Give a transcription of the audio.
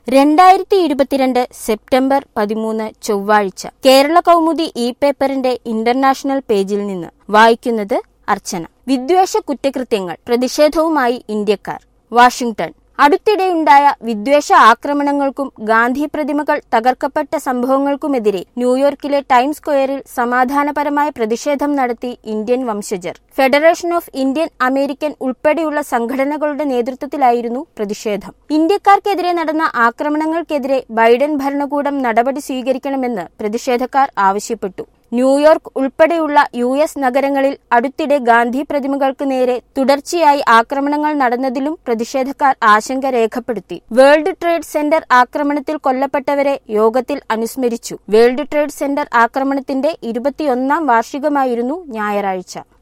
രണ്ടായിരത്തി ഇരുപത്തിരണ്ട് സെപ്റ്റംബർ പതിമൂന്ന് ചൊവ്വാഴ്ച കേരള കൗമുദി ഇ പേപ്പറിന്റെ ഇന്റർനാഷണൽ പേജിൽ നിന്ന് വായിക്കുന്നത് അർച്ചന വിദ്വേഷ കുറ്റകൃത്യങ്ങൾ പ്രതിഷേധവുമായി ഇന്ത്യക്കാർ വാഷിംഗ്ടൺ അടുത്തിടെയുണ്ടായ വിദ്വേഷ ആക്രമണങ്ങൾക്കും ഗാന്ധി പ്രതിമകൾ തകർക്കപ്പെട്ട സംഭവങ്ങൾക്കുമെതിരെ ന്യൂയോർക്കിലെ ടൈംസ് സ്ക്വയറിൽ സമാധാനപരമായ പ്രതിഷേധം നടത്തി ഇന്ത്യൻ വംശജർ ഫെഡറേഷൻ ഓഫ് ഇന്ത്യൻ അമേരിക്കൻ ഉൾപ്പെടെയുള്ള സംഘടനകളുടെ നേതൃത്വത്തിലായിരുന്നു പ്രതിഷേധം ഇന്ത്യക്കാർക്കെതിരെ നടന്ന ആക്രമണങ്ങൾക്കെതിരെ ബൈഡൻ ഭരണകൂടം നടപടി സ്വീകരിക്കണമെന്ന് പ്രതിഷേധക്കാർ ആവശ്യപ്പെട്ടു ന്യൂയോർക്ക് ഉൾപ്പെടെയുള്ള യു എസ് നഗരങ്ങളിൽ അടുത്തിടെ ഗാന്ധി പ്രതിമകൾക്ക് നേരെ തുടർച്ചയായി ആക്രമണങ്ങൾ നടന്നതിലും പ്രതിഷേധക്കാർ ആശങ്ക രേഖപ്പെടുത്തി വേൾഡ് ട്രേഡ് സെന്റർ ആക്രമണത്തിൽ കൊല്ലപ്പെട്ടവരെ യോഗത്തിൽ അനുസ്മരിച്ചു വേൾഡ് ട്രേഡ് സെന്റർ ആക്രമണത്തിന്റെ ഇരുപത്തിയൊന്നാം വാർഷികമായിരുന്നു ഞായറാഴ്ച